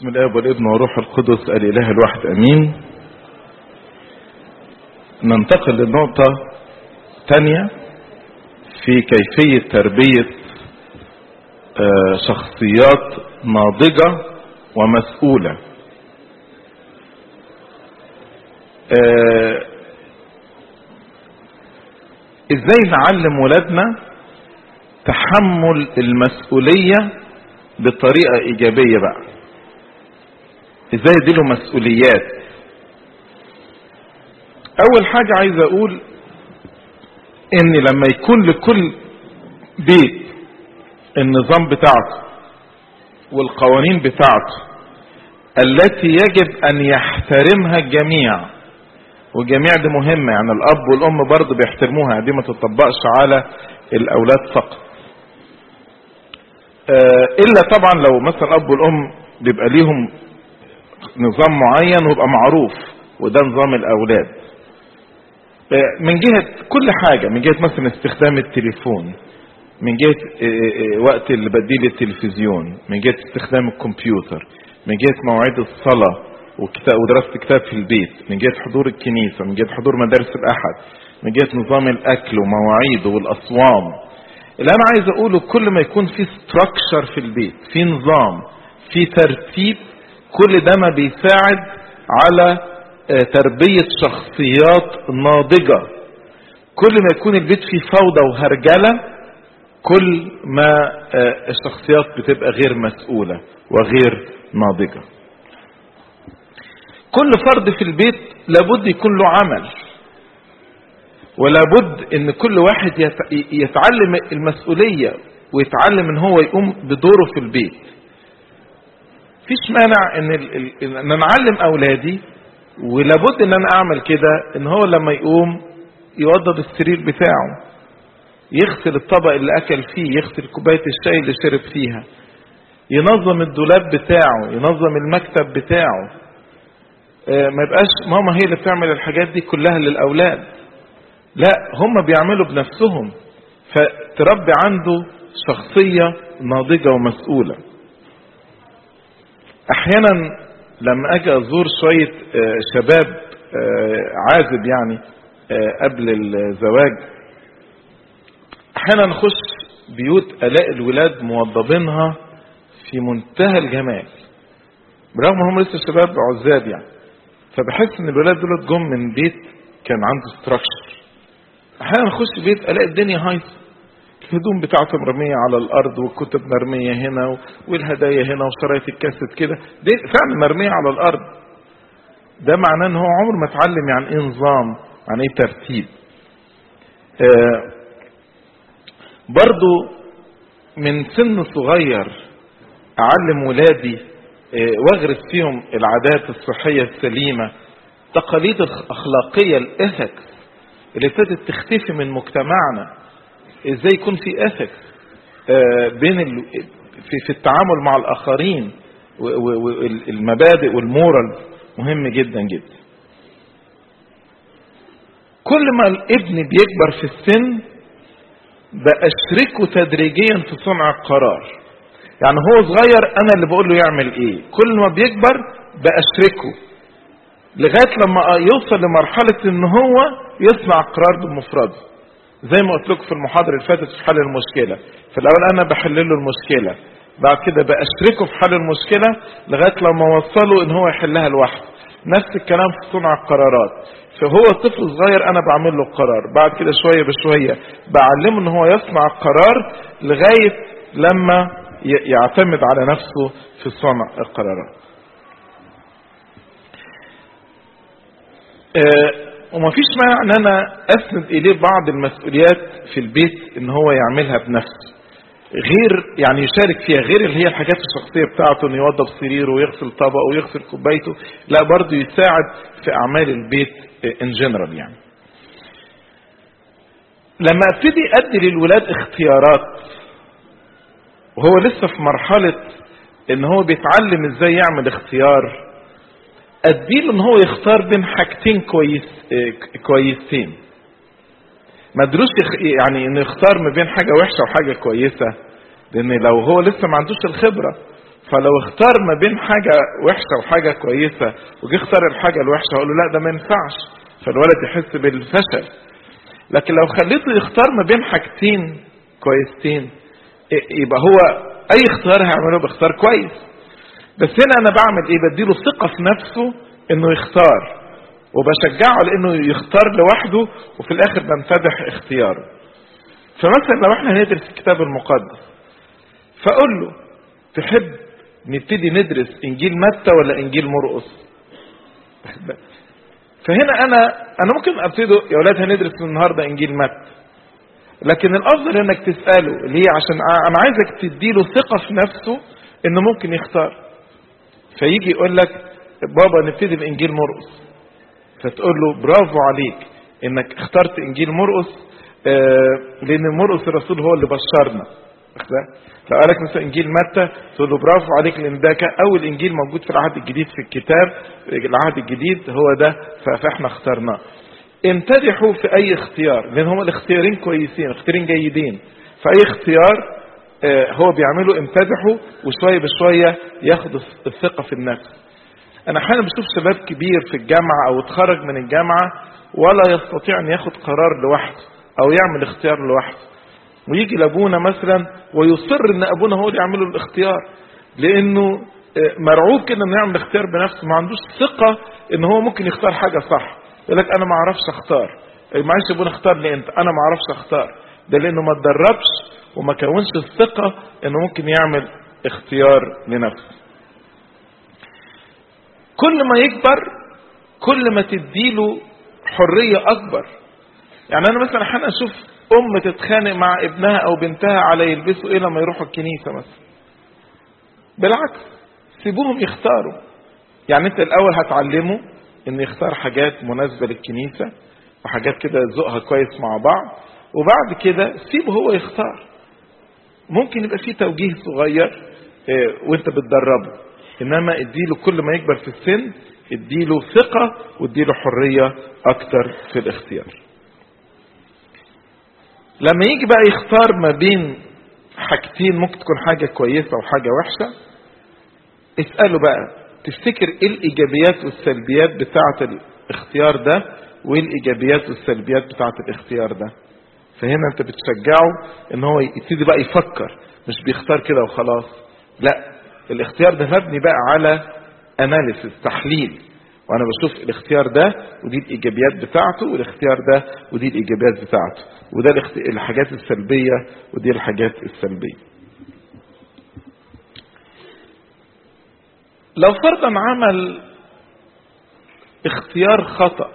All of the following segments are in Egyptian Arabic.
بسم الاب والابن والروح القدس الاله الواحد امين ننتقل لنقطة تانية في كيفية تربية آه، شخصيات ناضجة ومسؤولة آه، ازاي نعلم ولادنا تحمل المسؤولية بطريقة ايجابية بقى ازاي اديله مسؤوليات اول حاجة عايز اقول ان لما يكون لكل بيت النظام بتاعته والقوانين بتاعته التي يجب ان يحترمها الجميع والجميع دي مهمة يعني الاب والام برضه بيحترموها دي ما تطبقش على الاولاد فقط آه، الا طبعا لو مثلا الاب والام بيبقى ليهم نظام معين ويبقى معروف وده نظام الاولاد آه، من جهة كل حاجة من جهة مثلا استخدام التليفون من جهة آه، آه، وقت اللي بديل التلفزيون من جهة استخدام الكمبيوتر من جهة مواعيد الصلاة وكتاب ودراسة كتاب في البيت من جهة حضور الكنيسة من جهة حضور مدارس الأحد من جهة نظام الأكل ومواعيده والأصوام اللي أنا عايز أقوله كل ما يكون في ستراكشر في البيت في نظام في ترتيب كل ده ما بيساعد على آه، تربية شخصيات ناضجة كل ما يكون البيت فيه فوضى وهرجلة كل ما آه، الشخصيات بتبقى غير مسؤولة وغير ناضجة كل فرد في البيت لابد يكون له عمل ولابد ان كل واحد يت- يتعلم المسؤولية ويتعلم ان هو يقوم بدوره في البيت فيش مانع ان, ال- ال- ان أنا اعلم اولادي ولابد ان انا اعمل كده ان هو لما يقوم يوضب السرير بتاعه يغسل الطبق اللي اكل فيه يغسل كوباية الشاي اللي شرب فيها ينظم الدولاب بتاعه ينظم المكتب بتاعه آه، ما يبقاش ماما هي اللي بتعمل الحاجات دي كلها للاولاد لا هم بيعملوا بنفسهم فتربي عنده شخصية ناضجة ومسؤولة احيانا لما اجي ازور شوية آه، شباب آه، عازب يعني آه، قبل الزواج احيانا اخش بيوت الاقي الولاد موضبينها في منتهى الجمال برغم ان هم لسه شباب عزاب يعني فبحس ان الولاد دول جم من بيت كان عنده ستراكشر احيانا اخش بيت الاقي الدنيا هايصه الهدوم بتاعته مرمية على الأرض والكتب مرمية هنا و- والهدايا هنا وشرايط الكاسيت كده دي فعلا مرمية على الأرض ده معناه ان هو عمره ما اتعلم يعني ايه نظام يعني ايه ترتيب آه برضو من سن صغير اعلم ولادي آه واغرس فيهم العادات الصحية السليمة تقاليد الاخلاقية الاثكس اللي ابتدت تختفي من مجتمعنا ازاي يكون في اثكس بين ال... في, في التعامل مع الاخرين والمبادئ والمورال مهم جدا جدا كل ما الابن بيكبر في السن بأشركه تدريجيا في صنع القرار يعني هو صغير انا اللي بقول له يعمل ايه كل ما بيكبر بأشركه لغاية لما يوصل لمرحلة ان هو يصنع قرار بمفرده زي ما قلت لكم في المحاضرة اللي فاتت في حل المشكلة في الاول انا بحل له المشكلة بعد كده بأشركه في حل المشكلة لغاية لما اوصله ان هو يحلها لوحده نفس الكلام في صنع القرارات فهو طفل صغير انا بعمل له القرار بعد كده شوية بشوية بعلمه ان هو يصنع القرار لغاية لما ي- يعتمد على نفسه في صنع القرارات آه، ومفيش مانع ان انا اسند اليه بعض المسؤوليات في البيت ان هو يعملها بنفسه غير يعني يشارك فيها غير اللي هي الحاجات الشخصيه بتاعته انه يوضب سريره ويغسل طبقه ويغسل كوبايته لا برضه يساعد في اعمال البيت ان جنرال يعني لما ابتدي ادي للولاد اختيارات وهو لسه في مرحله ان هو بيتعلم ازاي يعمل اختيار اديله ان هو يختار بين حاجتين كويس اه كويسين ما ادروش يخ- يعني انه يختار ما بين حاجه وحشه وحاجه كويسه لان لو هو لسه ما عندوش الخبره فلو اختار ما بين حاجة وحشة وحاجة كويسة وجي اختار الحاجة الوحشة اقول له لا ده ما ينفعش فالولد يحس بالفشل لكن لو خليته يختار ما بين حاجتين كويستين يبقى هو اي اختيار هيعمله باختيار كويس بس هنا انا بعمل ايه بديله ثقة في نفسه انه يختار وبشجعه لانه يختار لوحده وفي الاخر بمتدح اختياره فمثلا لو احنا هندرس الكتاب المقدس فاقول له تحب نبتدي ندرس انجيل متى ولا انجيل مرقس فهنا انا انا ممكن ابتدي يا اولاد هندرس النهارده انجيل متى لكن الافضل انك تساله ليه عشان انا عايزك تديله ثقه في نفسه انه ممكن يختار فيجي يقول لك بابا نبتدي بانجيل مرقس فتقول له برافو عليك انك اخترت انجيل مرقس آه لان مرقس الرسول هو اللي بشرنا لو قالك مثلا انجيل متى تقول له برافو عليك لان ده اول انجيل موجود في العهد الجديد في الكتاب العهد الجديد هو ده فاحنا اخترناه امتدحوا في اي اختيار لان هما الاختيارين كويسين اختيارين جيدين فاي اختيار آه هو بيعمله امتدحوا وشويه بشويه ياخد الثقه في النفس انا احيانا بشوف شباب كبير في الجامعه او اتخرج من الجامعه ولا يستطيع ان ياخد قرار لوحده او يعمل اختيار لوحده ويجي لابونا مثلا ويصر ان ابونا هو اللي يعمل له الاختيار لانه مرعوب كده انه يعمل اختيار بنفسه ما عندوش ثقه ان هو ممكن يختار حاجه صح يقول لك انا ما اعرفش اختار معلش ابونا اختار لي انت انا ما اعرفش اختار ده لانه ما اتدربش وما كونش الثقه انه ممكن يعمل اختيار لنفسه كل ما يكبر كل ما تديله حريه اكبر يعني انا مثلا احيانا اشوف ام تتخانق مع ابنها او بنتها على يلبسوا ايه لما يروحوا الكنيسه مثلا بالعكس سيبوهم يختاروا يعني انت الاول هتعلمه ان يختار حاجات مناسبه للكنيسه وحاجات كده ذوقها كويس مع بعض وبعد كده سيبه هو يختار ممكن يبقى فيه توجيه صغير اه وانت بتدربه انما اديله كل ما يكبر في السن اديله ثقه واديله حريه اكتر في الاختيار لما يجي بقى يختار ما بين حاجتين ممكن تكون حاجة كويسة وحاجة وحشة اسأله بقى تفتكر ايه الايجابيات والسلبيات بتاعة الاختيار ده وايه الايجابيات والسلبيات بتاعة الاختيار ده فهنا انت بتشجعه ان هو يبتدي بقى يفكر مش بيختار كده وخلاص لا الاختيار ده مبني بقى على اناليسيس تحليل وانا بشوف الاختيار ده ودي الايجابيات بتاعته والاختيار ده ودي الايجابيات بتاعته وده الحاجات السلبيه ودي الحاجات السلبيه لو فرضا عمل اختيار خطا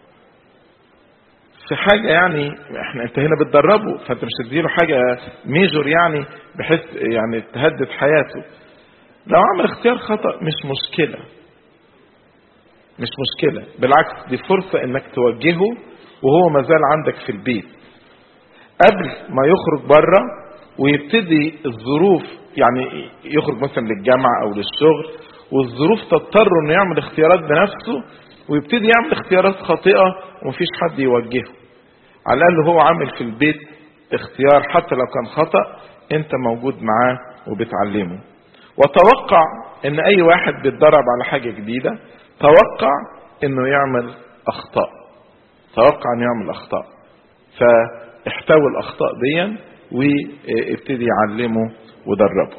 في حاجه يعني احنا انت هنا بتدربه فانت مش تديله حاجه ميجور يعني بحيث يعني تهدد حياته لو عمل اختيار خطا مش مشكله مش مشكلة بالعكس دي فرصة انك توجهه وهو مازال عندك في البيت قبل ما يخرج بره ويبتدي الظروف يعني يخرج مثلا للجامعة او للشغل والظروف تضطر انه يعمل اختيارات بنفسه ويبتدي يعمل اختيارات خاطئة ومفيش حد يوجهه على الاقل هو عامل في البيت اختيار حتى لو كان خطأ انت موجود معاه وبتعلمه وتوقع ان اي واحد بيتدرب على حاجة جديدة توقع انه يعمل اخطاء توقع انه يعمل اخطاء فاحتوي الاخطاء دي وابتدي يعلمه ودربه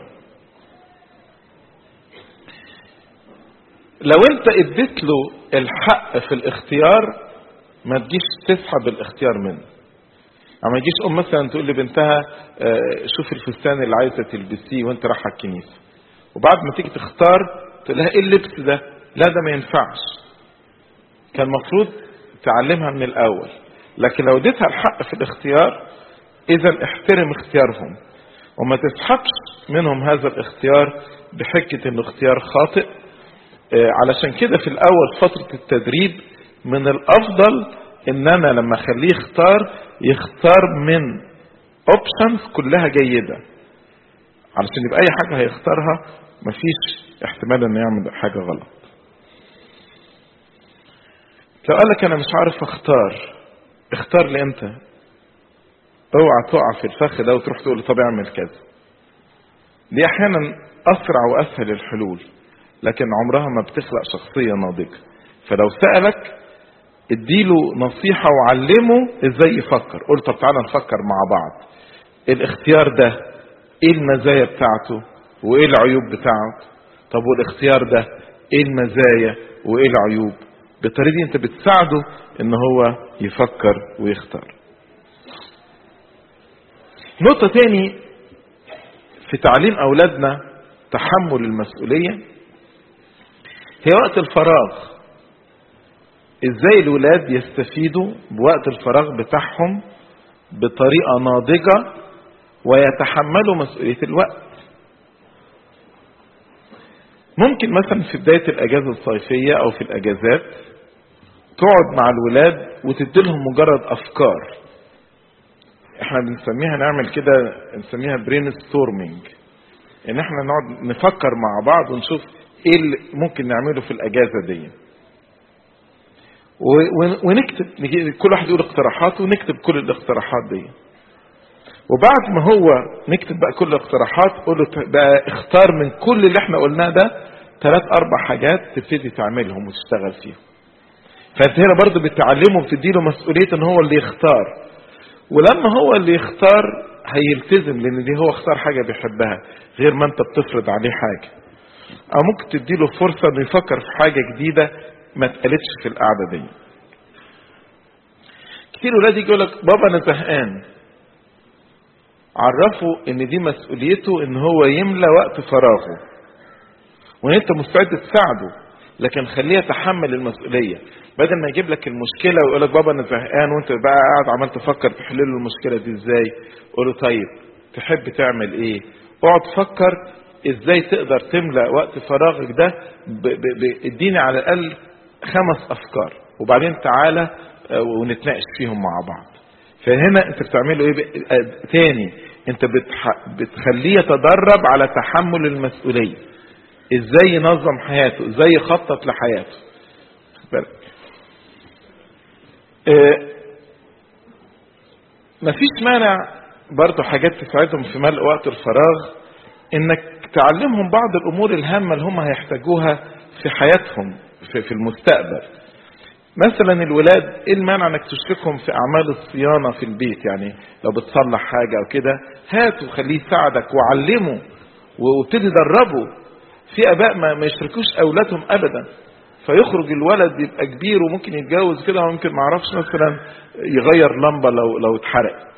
لو انت اديت له الحق في الاختيار ما تجيش تسحب الاختيار منه يعني ما يجيش ام مثلا تقول لبنتها شوف الفستان اللي عايزه تلبسيه وانت رايحه الكنيسه وبعد ما تيجي تختار تقول لها ايه اللبس ده لا ده ما ينفعش كان المفروض تعلمها من الاول لكن لو اديتها الحق في الاختيار اذا احترم اختيارهم وما تسحبش منهم هذا الاختيار بحجة انه اختيار خاطئ آه علشان كده في الاول فترة التدريب من الافضل ان انا لما اخليه يختار يختار من اوبشنز كلها جيدة علشان يبقى اي حاجة هيختارها مفيش احتمال انه يعمل حاجة غلط لو قال لك انا مش عارف اختار اختار لي انت اوعى تقع في الفخ ده وتروح تقول له طب اعمل كذا دي احيانا اسرع واسهل الحلول لكن عمرها ما بتخلق شخصيه ناضجه فلو سالك اديله نصيحه وعلمه ازاي يفكر قول طب تعالى نفكر مع بعض الاختيار ده ايه المزايا بتاعته وايه العيوب بتاعته طب والاختيار ده ايه المزايا وايه العيوب بالطريقه دي انت بتساعده ان هو يفكر ويختار نقطة تاني في تعليم أولادنا تحمل المسؤولية هي وقت الفراغ ازاي الولاد يستفيدوا بوقت الفراغ بتاعهم بطريقة ناضجة ويتحملوا مسؤولية الوقت ممكن مثلا في بداية الأجازة الصيفية أو في الأجازات تقعد مع الولاد وتديلهم مجرد أفكار احنا بنسميها نعمل كده نسميها برين ستورمينج ان احنا نقعد نفكر مع بعض ونشوف ايه اللي ممكن نعمله في الاجازه دي ونكتب كل واحد يقول اقتراحاته ونكتب كل الاقتراحات دي وبعد ما هو نكتب بقى كل الاقتراحات قول له بقى اختار من كل اللي احنا قلناه ده ثلاث اربع حاجات تبتدي تعملهم وتشتغل فيهم فانت هنا برضه بتعلمه وبتديله مسؤوليه ان هو اللي يختار ولما هو اللي يختار هيلتزم لان دي هو اختار حاجه بيحبها غير ما انت بتفرض عليه حاجه او ممكن تديله فرصه انه يفكر في حاجه جديده ما اتقالتش في القعده دي كتير ولاد يجي يقول لك بابا انا زهقان عرفه ان دي مسؤوليته ان هو يملى وقت فراغه وان انت مستعد تساعده لكن خليه يتحمل المسؤوليه بدل ما يجيب لك المشكله ويقول لك بابا انا زهقان وانت بقى قاعد عمال تفكر تحل له المشكله دي ازاي قول له طيب تحب تعمل ايه اقعد فكر ازاي تقدر تملى وقت فراغك ده اديني على الاقل خمس افكار وبعدين تعالى ونتناقش فيهم مع بعض فهنا انت بتعمله ايه تاني انت بتح... بتخليه يتدرب على تحمل المسؤوليه ازاي ينظم حياته ازاي يخطط لحياته اه مفيش مانع برضو حاجات تساعدهم في ملء وقت الفراغ انك تعلمهم بعض الامور الهامه اللي هم هيحتاجوها في حياتهم في, في المستقبل مثلا الولاد ايه المانع انك تشركهم في اعمال الصيانه في البيت يعني لو بتصلح حاجه او كده هاته خليه يساعدك وعلمه وابتدي دربه في اباء ما, ما يشركوش اولادهم ابدا فيخرج الولد يبقى كبير وممكن يتجوز كده وممكن ما اعرفش مثلا يغير لمبه لو لو اتحرقت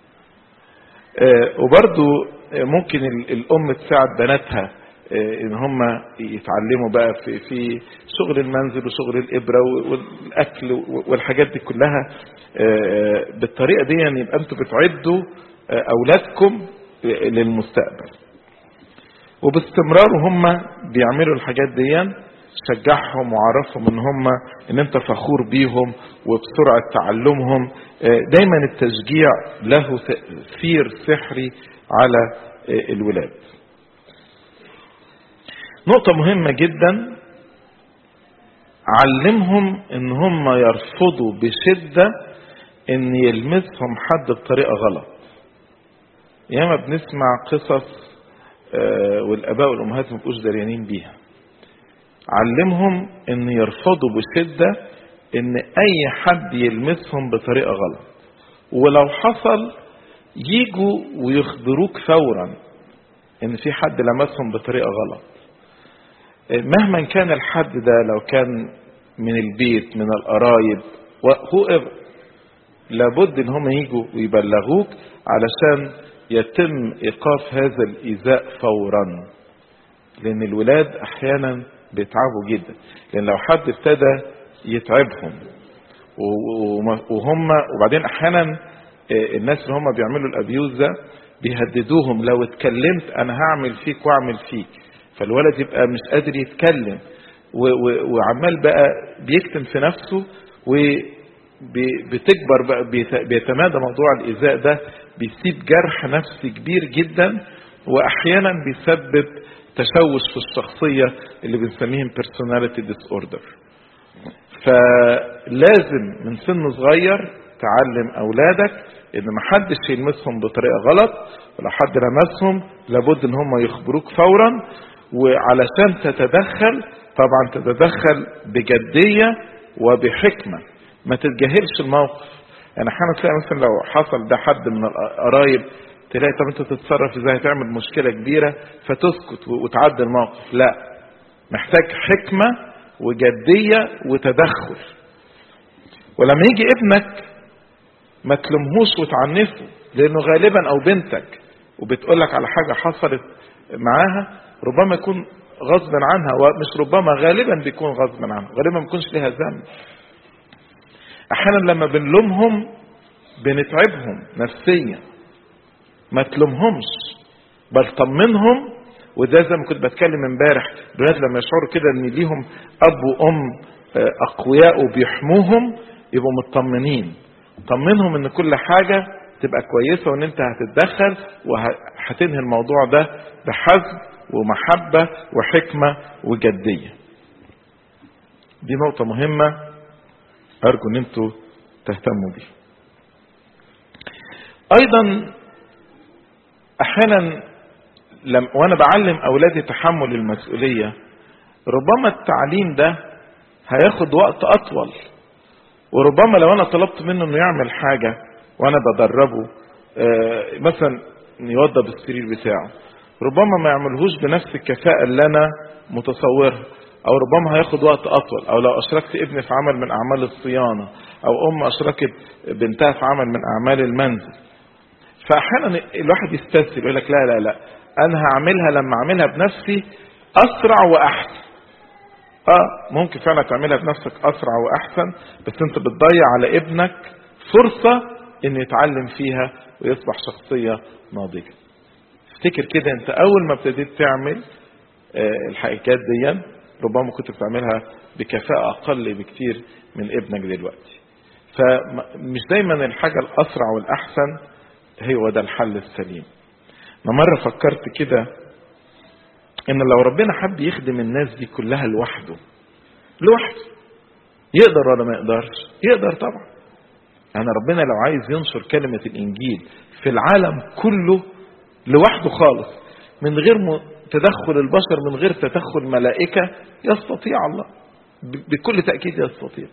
آه وبرده ممكن الام تساعد بناتها ان هم يتعلموا بقى في في شغل المنزل وشغل الابره والاكل والحاجات دي كلها بالطريقه دي يعني يبقى انتوا بتعدوا اولادكم للمستقبل وباستمرار هم بيعملوا الحاجات دي شجعهم وعرفهم ان هم ان انت فخور بيهم وبسرعه تعلمهم دايما التشجيع له تاثير سحري على الولاد نقطة مهمة جدا علمهم ان هم يرفضوا بشدة ان يلمسهم حد بطريقة غلط ياما بنسمع قصص والاباء والامهات ما بيبقوش دريانين بيها علمهم ان يرفضوا بشدة ان اي حد يلمسهم بطريقة غلط ولو حصل يجوا ويخبروك فورا ان في حد لمسهم بطريقة غلط مهما كان الحد ده لو كان من البيت من القرايب هو لابد ان هم يجوا ويبلغوك علشان يتم ايقاف هذا الايذاء فورا لان الولاد احيانا بيتعبوا جدا لان لو حد ابتدى يتعبهم وهم وبعدين احيانا الناس اللي هم بيعملوا الابيوز ده بيهددوهم لو اتكلمت انا هعمل فيك واعمل فيك فالولد يبقى مش قادر يتكلم وعمال بقى بيكتم في نفسه وبتكبر بقى بيتمادى موضوع الايذاء ده بيسيب جرح نفسي كبير جدا واحيانا بيسبب تشوش في الشخصيه اللي بنسميهم personality disorder فلازم من سن صغير تعلم اولادك ان محدش يلمسهم بطريقه غلط ولو حد لمسهم لابد ان هم يخبروك فورا وعلشان تتدخل طبعا تتدخل بجديه وبحكمه ما تتجاهلش الموقف يعني احيانا تلاقي مثلا لو حصل ده حد من القرايب تلاقي طب انت تتصرف ازاي هتعمل مشكله كبيره فتسكت وتعدي الموقف لا محتاج حكمه وجديه وتدخل ولما يجي ابنك ما تلمهوش وتعنفه لانه غالبا او بنتك وبتقول لك على حاجه حصلت معاها ربما يكون غصبا عنها ومش ربما غالبا بيكون غصبا عنها غالبا ما بيكونش ليها ذنب احيانا لما بنلومهم بنتعبهم نفسيا ما تلومهمش بل طمنهم وده زي ما كنت بتكلم امبارح الولاد لما يشعروا كده ان ليهم اب وام اقوياء وبيحموهم يبقوا مطمنين طمنهم ان كل حاجة تبقى كويسة وان انت هتتدخل وهتنهي الموضوع ده بحزم ومحبة وحكمة وجدية دي نقطة مهمة ارجو ان انتوا تهتموا بيها ايضا احيانا لم وانا بعلم اولادي تحمل المسؤولية ربما التعليم ده هياخد وقت اطول وربما لو انا طلبت منه انه يعمل حاجة وانا بدربه آه مثلا يوضب السرير بتاعه ربما ما يعملهوش بنفس الكفاءة اللي انا متصورها او ربما هياخد وقت اطول او لو اشركت ابني في عمل من اعمال الصيانة او ام اشركت بنتها في عمل من اعمال المنزل فاحيانا الواحد يستسهل يقول لك لا لا لا انا هعملها لما اعملها بنفسي اسرع واحسن اه ممكن فعلا تعملها بنفسك اسرع واحسن بس انت بتضيع على ابنك فرصة انه يتعلم فيها ويصبح شخصية ناضجة افتكر كده انت اول ما ابتديت تعمل آه الحركات دي ربما كنت بتعملها بكفاءة اقل بكتير من ابنك دلوقتي فمش دايما الحاجة الاسرع والاحسن هو ده الحل السليم انا مرة فكرت كده ان لو ربنا حب يخدم الناس دي كلها لوحده لوحده يقدر ولا ما يقدرش يقدر طبعا يعني ربنا لو عايز ينشر كلمة الانجيل في العالم كله لوحده خالص من غير تدخل البشر من غير تدخل ملائكة يستطيع الله بكل تأكيد يستطيع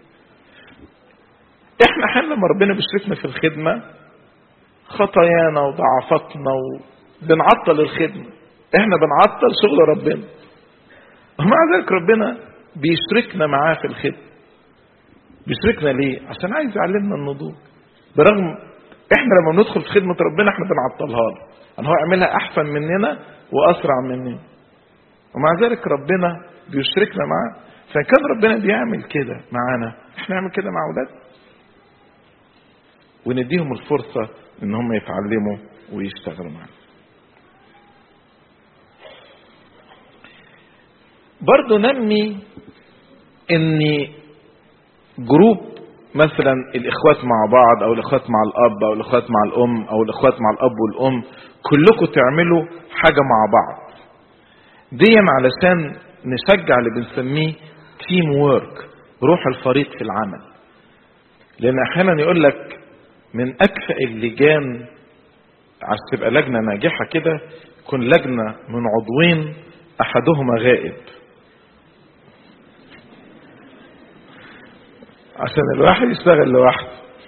احنا احيانا لما ربنا بيشركنا في الخدمة خطايانا وضعفاتنا وبنعطل الخدمة احنا بنعطل شغل ربنا ومع ذلك ربنا بيشركنا معاه في الخدمة بيشركنا ليه عشان عايز يعلمنا النضوج برغم احنا لما بندخل في خدمة ربنا احنا بنعطلها له ان هو يعملها احسن مننا واسرع مننا ومع ذلك ربنا بيشركنا معاه فكان ربنا بيعمل كده معانا احنا نعمل كده مع اولادنا ونديهم الفرصة ان هم يتعلموا ويشتغلوا معانا برضو نمي ان جروب مثلا الاخوات مع بعض او الاخوات مع الاب او الاخوات مع الام او الاخوات مع الاب والام كلكم تعملوا حاجة مع بعض دي علشان نشجع اللي بنسميه تيم وورك روح الفريق في العمل لان احيانا يقول لك من اكفأ اللجان عشان تبقى لجنة ناجحة كده يكون لجنة من عضوين احدهما غائب عشان الواحد يشتغل لوحده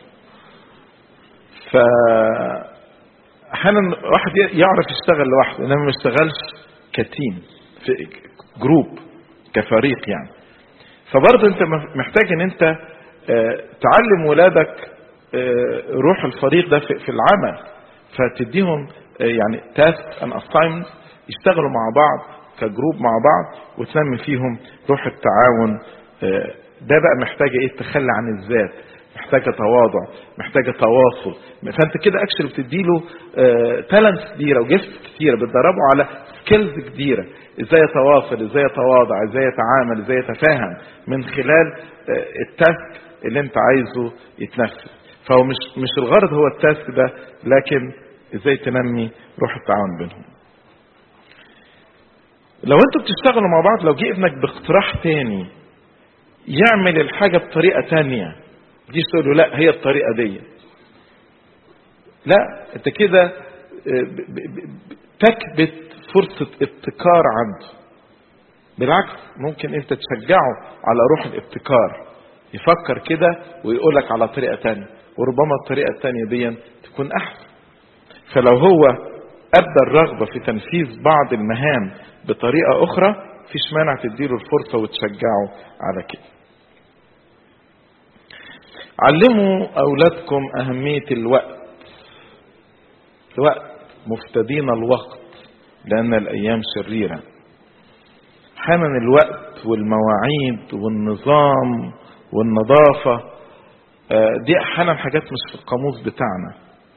ف احيانا واحد يعرف يشتغل لوحده انما ما يشتغلش كتيم في جروب كفريق يعني فبرضه انت محتاج ان انت تعلم ولادك روح الفريق ده في العمل فتديهم يعني تاسك ان اساينمنت يشتغلوا مع بعض كجروب مع بعض وتنمي فيهم روح التعاون ده بقى محتاجه ايه التخلي عن الذات محتاجه تواضع محتاجه تواصل فانت كده اكشلي بتديله تالنتس كتيره وجفت كتيره بتدربه على سكيلز كتيره ازاي يتواصل ازاي يتواضع ازاي يتعامل ازاي يتفاهم من خلال التاسك اللي انت عايزه يتنفذ فهو مش مش الغرض هو التاسك ده لكن ازاي تنمي روح التعاون بينهم لو انتوا بتشتغلوا مع بعض لو جه ابنك باقتراح تاني يعمل الحاجة بطريقة تانية دي تقول له لا هي الطريقة دي لا انت كده آه، ب- ب- ب- تكبت فرصة ابتكار عنده بالعكس ممكن انت تشجعه على روح الابتكار يفكر كده ويقولك على طريقة تانية وربما الطريقة التانية دي تكون احسن فلو هو ابدى الرغبة في تنفيذ بعض المهام بطريقة اخرى فيش مانع تديله الفرصة وتشجعه على كده علموا اولادكم اهمية الوقت الوقت مفتدين الوقت لان الايام شريره احيانا الوقت والمواعيد والنظام والنظافه آه، دي احيانا حاجات مش في القاموس بتاعنا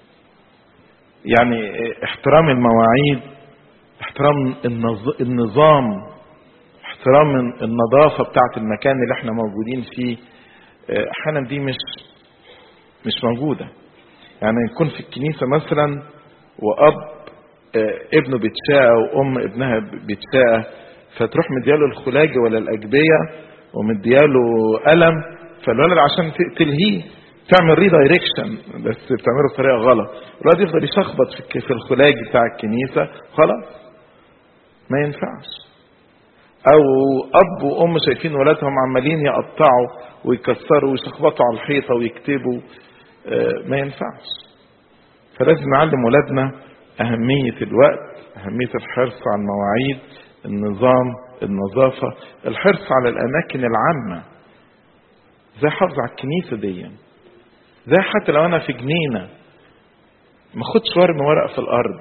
يعني آه، احترام المواعيد احترام النظ- النظام احترام النظافه بتاعه المكان اللي احنا موجودين فيه آه، احيانا دي مش مش موجوده يعني يكون في الكنيسه مثلا واب آه، ابنه بيتشاء وام ابنها بيتشاء فتروح مدياله الخلاجي ولا الاجبيه ومدياله قلم فالولد عشان ت- تلهيه تعمل ريدايركشن بس بتعمله بطريقه غلط الولد يفضل يشخبط في الك- في الخلاجي بتاع الكنيسه خلاص ما ينفعش او اب وام شايفين ولادهم عمالين يقطعوا ويكسروا ويشخبطوا على الحيطه ويكتبوا آه، ما ينفعش فلازم نعلم ولادنا أهمية الوقت أهمية الحرص على المواعيد النظام النظافة الحرص على الأماكن العامة زي حافظ على الكنيسة دي زي حتى لو أنا في جنينة ما خدش ورم ورق في الأرض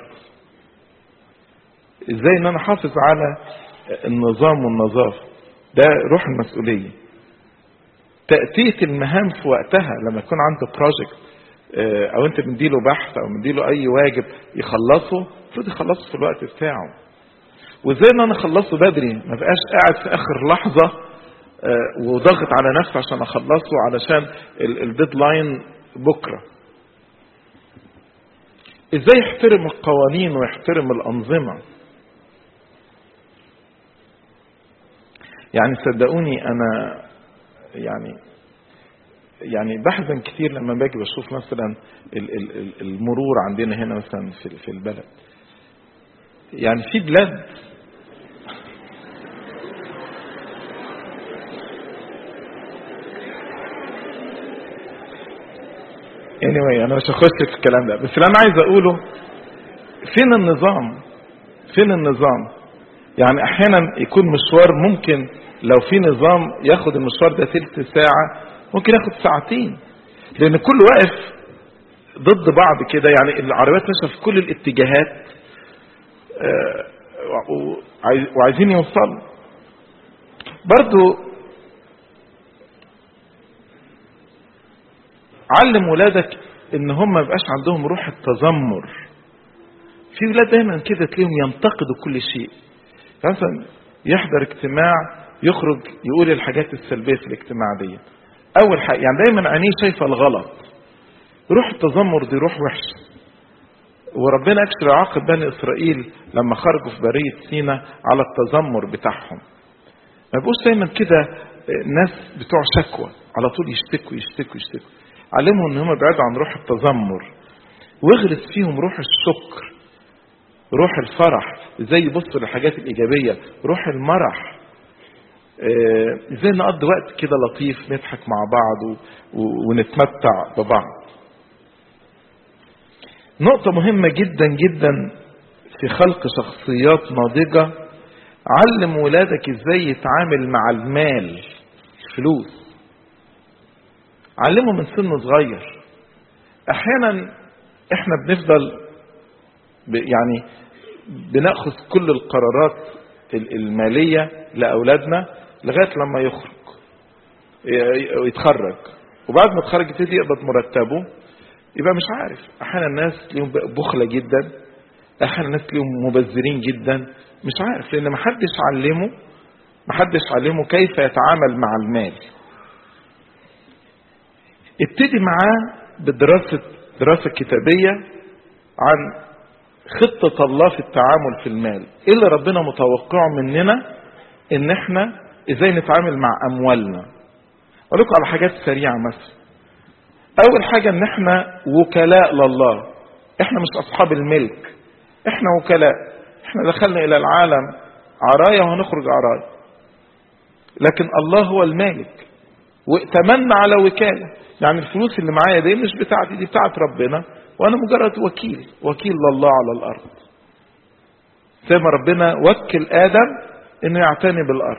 إزاي إن أنا حافظ على النظام والنظافة ده روح المسؤولية تأتية المهام في وقتها لما يكون عنده بروجكت او انت مديله بحث او مديله اي واجب يخلصه المفروض يخلصه في الوقت بتاعه وازاي ان انا اخلصه بدري ما بقاش قاعد في اخر لحظه آه، وضغط على نفسي عشان اخلصه علشان ال- الديدلاين بكره ازاي يحترم القوانين ويحترم الانظمه يعني صدقوني انا يعني يعني بحزن كتير لما باجي بشوف مثلا ال- ال- ال- المرور عندنا هنا مثلا في في البلد يعني في بلاد anyway انا مش هخش في الكلام ده بس اللي انا عايز اقوله فين النظام فين النظام يعني احيانا يكون مشوار ممكن لو في نظام ياخد المشوار ده تلت ساعة ممكن ياخد ساعتين لان كل واقف ضد بعض كده يعني العربيات ماشيه في كل الاتجاهات آه، وعايز- وعايزين يوصلوا برضو علم ولادك ان هم ما يبقاش عندهم روح التذمر في ولاد دايما كده تلاقيهم ينتقدوا كل شيء يعني مثلا يحضر اجتماع يخرج يقول الحاجات السلبيه في الاجتماع دي اول حاجه يعني دايما عينيه شايفه الغلط روح التذمر دي روح وحشه وربنا اكشف عاقب بني اسرائيل لما خرجوا في بريه سينا على التذمر بتاعهم ما يبقوش دايما كده ناس بتوع شكوى على طول يشتكوا يشتكوا يشتكوا علمهم ان هم يبعدوا عن روح التذمر واغرس فيهم روح الشكر روح الفرح ازاي يبصوا للحاجات الايجابيه روح المرح آه، ازاي نقضي وقت كده لطيف نضحك مع بعض و- و- ونتمتع ببعض نقطة مهمة جدا جدا في خلق شخصيات ناضجة علم ولادك ازاي يتعامل مع المال الفلوس علمه من سن صغير احيانا احنا بنفضل ب- يعني بناخذ كل القرارات ال- المالية لأولادنا لغاية لما يخرج ي- ويتخرج وبعد ما يتخرج يبتدي يقبض مرتبه يبقى مش عارف احيانا الناس ليهم بخلة جدا احيانا الناس ليهم مبذرين جدا مش عارف لان محدش علمه محدش علمه كيف يتعامل مع المال ابتدي معاه بدراسة دراسة كتابية عن خطة الله في التعامل في المال ايه اللي ربنا متوقعه مننا ان احنا ازاي نتعامل مع اموالنا اقول لكم على حاجات سريعة مثلا اول حاجة ان احنا وكلاء لله احنا مش اصحاب الملك احنا وكلاء احنا دخلنا الى العالم عرايا وهنخرج عرايا لكن الله هو المالك واتمنى على وكالة يعني الفلوس اللي معايا دي مش بتاعتي دي بتاعت ربنا وانا مجرد وكيل وكيل لله على الارض زي ما ربنا وكل ادم انه يعتني بالارض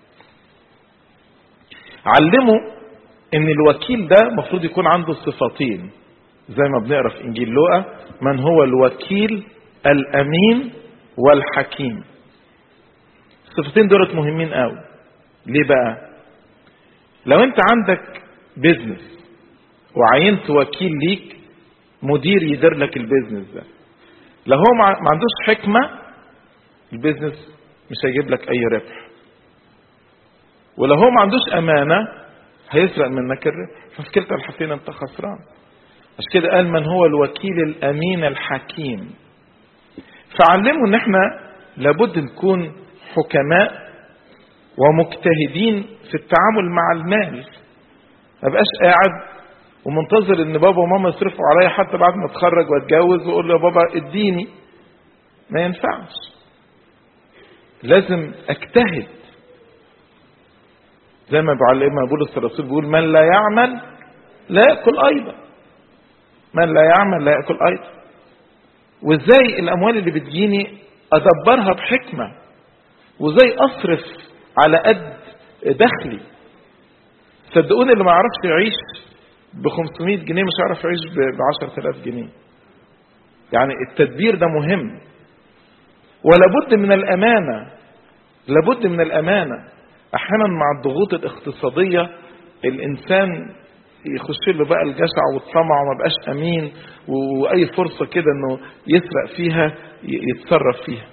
علمه ان الوكيل ده المفروض يكون عنده صفتين زي ما بنقرا في انجيل لوقا من هو الوكيل الامين والحكيم الصفتين دولت مهمين قوي ليه بقى لو انت عندك بيزنس وعينت وكيل ليك مدير يدير لك البيزنس ده لو هو ما عندوش حكمة البيزنس مش هيجيب لك اي ربح ولو هو ما عندوش امانة هيسرق منك الربح ففي كلتا الحالتين انت خسران عشان كده قال من هو الوكيل الامين الحكيم فعلموا ان احنا لابد نكون حكماء ومجتهدين في التعامل مع المال ما بقاش قاعد ومنتظر ان بابا وماما يصرفوا عليا حتى بعد ما اتخرج واتجوز واقول له يا بابا اديني ما ينفعش لازم اجتهد زي ما بعلمنا بولس الرسول بيقول من لا يعمل لا ياكل ايضا من لا يعمل لا ياكل ايضا وازاي الاموال اللي بتجيني ادبرها بحكمه وازاي اصرف على قد دخلي صدقوني اللي ما يعرفش يعيش ب 500 جنيه مش هيعرف يعيش ب 10000 جنيه يعني التدبير ده مهم ولا بد من الامانه لابد من الامانه احيانا مع الضغوط الاقتصاديه الانسان يخش له بقى الجشع والطمع وما بقاش امين واي فرصه كده انه يسرق فيها يتصرف فيها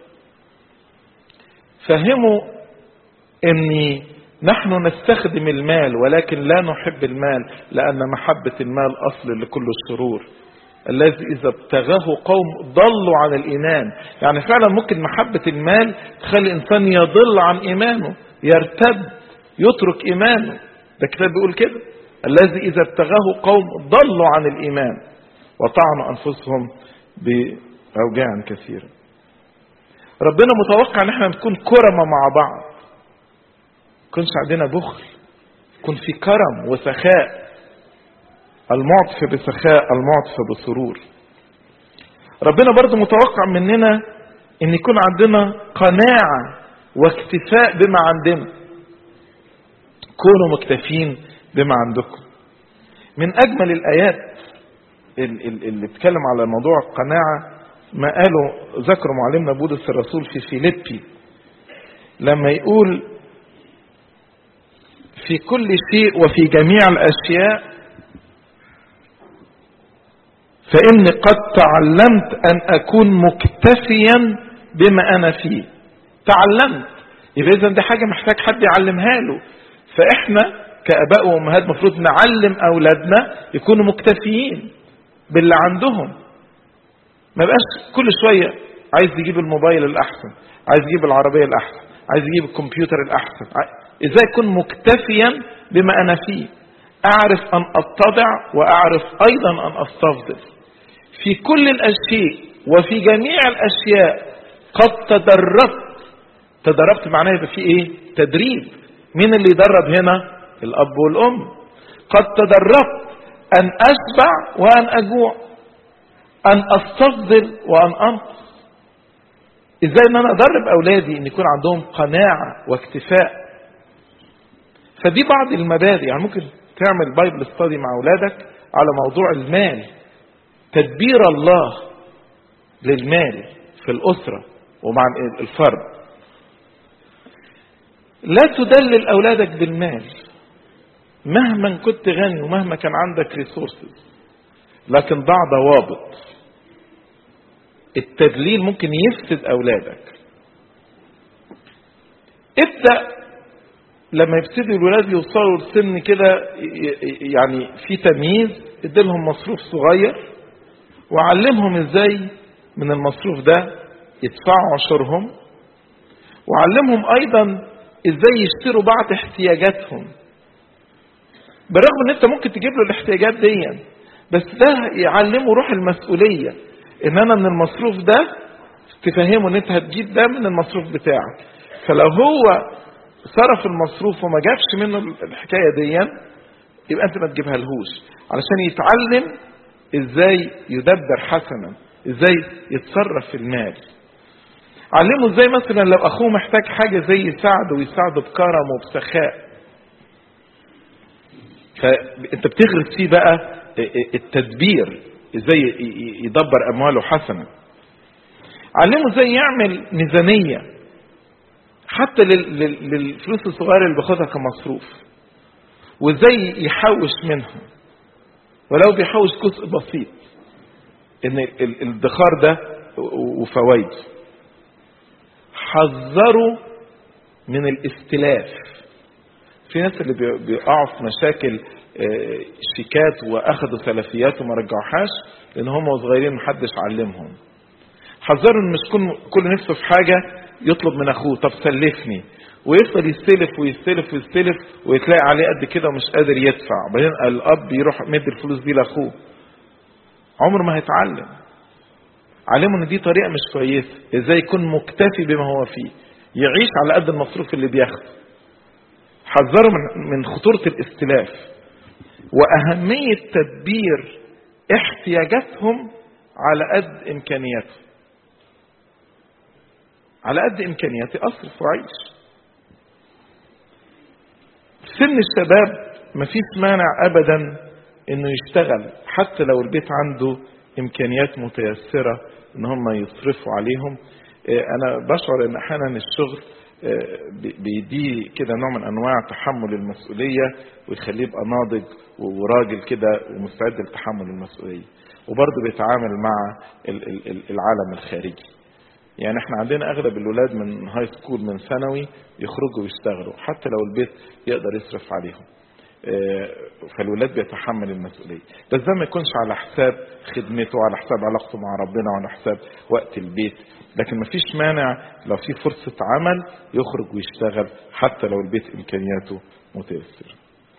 فهموا ان نحن نستخدم المال ولكن لا نحب المال لان محبه المال اصل لكل الشرور الذي اذا ابتغاه قوم ضلوا عن الايمان يعني فعلا ممكن محبه المال تخلي الانسان يضل عن ايمانه يرتد يترك ايمانه ده الكتاب بيقول كده الذي اذا ابتغاه قوم ضلوا عن الايمان وطعنوا انفسهم باوجاع كثيره ربنا متوقع ان احنا نكون كرمة مع بعض يكونش عندنا بخل يكون في كرم وسخاء المعطف بسخاء المعطف بسرور ربنا برضو متوقع مننا ان يكون عندنا قناعة واكتفاء بما عندنا كونوا مكتفين بما عندكم من اجمل الايات اللي بتتكلم على موضوع القناعه ما قالوا ذكروا معلمنا بولس الرسول في فيليبي لما يقول في كل شيء وفي جميع الاشياء فاني قد تعلمت ان اكون مكتفيا بما انا فيه تعلمت يبقى اذا دي حاجه محتاج حد يعلمها له فاحنا كاباء وامهات المفروض نعلم اولادنا يكونوا مكتفيين باللي عندهم ما بقاش كل شوية عايز يجيب الموبايل الأحسن عايز يجيب العربية الأحسن عايز يجيب الكمبيوتر الأحسن إزاي أكون مكتفيا بما أنا فيه أعرف أن أتضع وأعرف أيضا أن أستفضل في كل الأشياء وفي جميع الأشياء قد تدربت تدربت معناه يبقى في إيه تدريب مين اللي يدرب هنا الأب والأم قد تدربت أن أشبع وأن أجوع أن أستفضل وأن أنقص إزاي أن أنا أدرب أولادي أن يكون عندهم قناعة واكتفاء فدي بعض المبادئ يعني ممكن تعمل بايبل ستادي مع أولادك على موضوع المال تدبير الله للمال في الأسرة ومع الفرد لا تدلل أولادك بالمال مهما كنت غني ومهما كان عندك ريسورسز لكن ضع ضوابط التدليل ممكن يفسد اولادك ابدا لما يبتدي الولاد يوصلوا لسن كده يعني في تمييز اديلهم مصروف صغير وعلمهم ازاي من المصروف ده يدفعوا عشرهم وعلمهم ايضا ازاي يشتروا بعض احتياجاتهم بالرغم ان انت ممكن تجيب له الاحتياجات دي بس ده يعلمه روح المسؤوليه ان انا من المصروف ده تفهمه ان انت هتجيب ده من المصروف بتاعك فلو هو صرف المصروف وما جابش منه الحكايه دي يبقى انت ما تجيبها لهوش علشان يتعلم ازاي يدبر حسنا ازاي يتصرف في المال علمه ازاي مثلا لو اخوه محتاج حاجه زي يساعده ويساعده بكرم وبسخاء فانت بتغرس فيه بقى التدبير ازاي يدبر امواله حسنا علمه ازاي يعمل ميزانيه حتى للفلوس الصغيره اللي بياخدها كمصروف وازاي يحوش منها ولو بيحوش جزء بسيط ان الادخار ده وفوائده حذروا من الاستلاف في ناس اللي بيقعوا في مشاكل شيكات واخدوا سلفيات وما رجعوهاش لان هم صغيرين محدش علمهم حذروا ان مش كل كل نفسه في حاجه يطلب من اخوه طب سلفني ويفضل يستلف ويستلف ويستلف ويتلاقي عليه قد كده ومش قادر يدفع بعدين الاب يروح مد الفلوس دي لاخوه عمره ما هيتعلم علمه ان دي طريقه مش كويسه ازاي يكون مكتفي بما هو فيه يعيش على قد المصروف اللي بياخده حذروا من من خطوره الاستلاف واهميه تدبير احتياجاتهم على قد امكانياتهم على قد امكانياتي اصرف واعيش سن الشباب مفيش مانع ابدا انه يشتغل حتى لو البيت عنده امكانيات متيسرة ان هم يصرفوا عليهم انا بشعر ان احيانا الشغل بيديه كده نوع من انواع تحمل المسؤولية ويخليه يبقى ناضج وراجل كده ومستعد لتحمل المسؤولية وبرضه بيتعامل مع العالم الخارجي يعني احنا عندنا اغلب الولاد من هاي سكول من ثانوي يخرجوا ويشتغلوا حتى لو البيت يقدر يصرف عليهم فالولاد بيتحمل المسؤولية بس ده ما يكونش على حساب خدمته وعلى حساب علاقته مع ربنا وعلى حساب وقت البيت لكن ما فيش مانع لو في فرصة عمل يخرج ويشتغل حتى لو البيت إمكانياته متيسرة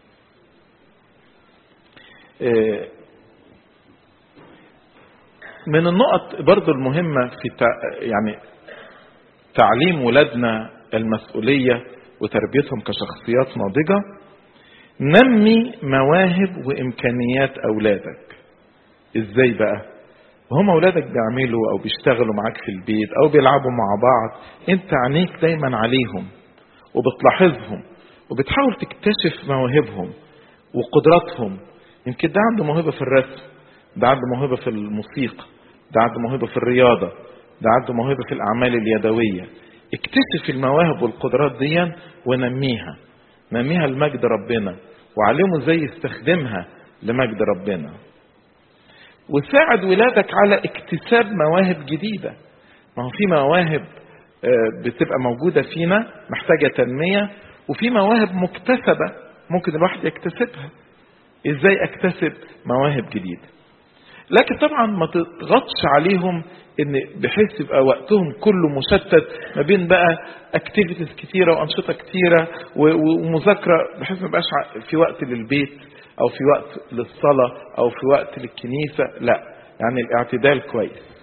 من النقط برضو المهمة في يعني تعليم ولادنا المسؤولية وتربيتهم كشخصيات ناضجة نمي مواهب وامكانيات اولادك ازاي بقى هم اولادك بيعملوا او بيشتغلوا معاك في البيت او بيلعبوا مع بعض انت عينيك دايما عليهم وبتلاحظهم وبتحاول تكتشف مواهبهم وقدراتهم يمكن ده عنده موهبه في الرسم ده عنده موهبه في الموسيقى ده عنده موهبه في الرياضه ده عنده موهبه في الاعمال اليدويه اكتشف المواهب والقدرات دي ونميها نميها لمجد ربنا وعلمه ازاي يستخدمها لمجد ربنا وساعد ولادك على اكتساب مواهب جديدة ما هو في مواهب بتبقى موجودة فينا محتاجة تنمية وفي مواهب مكتسبة ممكن الواحد يكتسبها ازاي اكتسب مواهب جديدة لكن طبعا ما تضغطش عليهم ان بحيث يبقى وقتهم كله مشتت ما بين بقى اكتيفيتيز كتيره وانشطه كتيره ومذاكره بحيث ما يبقاش في وقت للبيت او في وقت للصلاه او في وقت للكنيسه لا يعني الاعتدال كويس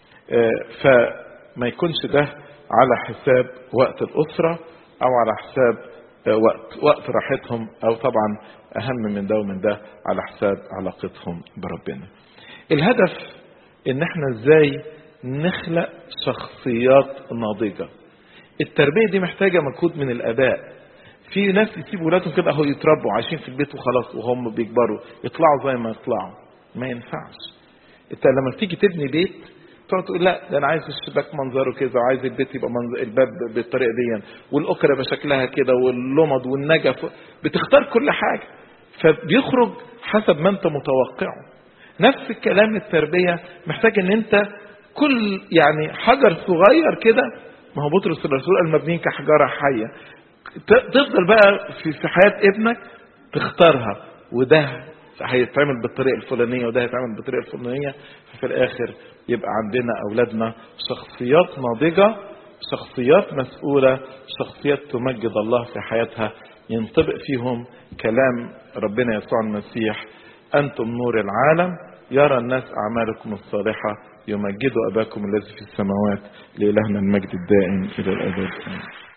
فما يكونش ده على حساب وقت الاسره او على حساب وقت وقت راحتهم او طبعا اهم من ده ومن ده على حساب علاقتهم بربنا الهدف ان احنا ازاي نخلق شخصيات ناضجة التربية دي محتاجة مجهود من الاباء في ناس يسيبوا ولادهم كده اهو يتربوا عايشين في البيت وخلاص وهم بيكبروا يطلعوا زي ما يطلعوا ما ينفعش انت لما تيجي تبني بيت تقعد تقول لا ده انا عايز الشباك منظره كذا وعايز البيت يبقى منظر الباب بالطريقه دي والاكره يبقى شكلها كده واللمض والنجف بتختار كل حاجه فبيخرج حسب ما انت متوقعه نفس الكلام التربيه محتاج ان انت كل يعني حجر صغير كده ما هو بطرس الرسول المبنيين كحجاره حيه تفضل بقى في في حياه ابنك تختارها وده هيتعمل بالطريقه الفلانيه وده هيتعمل بالطريقه الفلانيه ففي الاخر يبقى عندنا اولادنا شخصيات ناضجه شخصيات مسؤوله شخصيات تمجد الله في حياتها ينطبق فيهم كلام ربنا يسوع المسيح انتم نور العالم يرى الناس اعمالكم الصالحه يمجدوا أباكم الذي في السماوات لإلهنا المجد الدائم إلى الأبد آمين